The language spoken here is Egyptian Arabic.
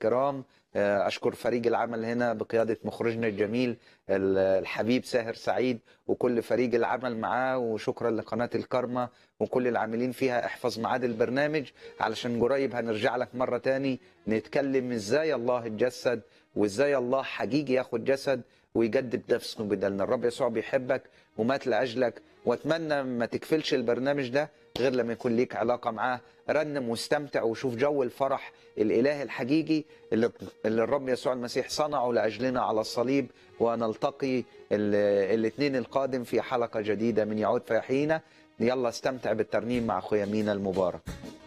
الكرام آه، أشكر فريق العمل هنا بقيادة مخرجنا الجميل ال- الحبيب ساهر سعيد وكل فريق العمل معاه وشكرا لقناة الكرمة وكل العاملين فيها احفظ ميعاد البرنامج علشان قريب هنرجع لك مرة تاني نتكلم ازاي الله اتجسد وازاي الله حقيقي ياخد جسد ويجدد نفسه بدلنا الرب يسوع بيحبك ومات لأجلك واتمنى ما تكفلش البرنامج ده غير لما يكون ليك علاقة معاه رنم واستمتع وشوف جو الفرح الإله الحقيقي اللي, اللي الرب يسوع المسيح صنعه لأجلنا على الصليب ونلتقي الاثنين القادم في حلقة جديدة من يعود فيحيينا يلا استمتع بالترنيم مع أخويا مينا المبارك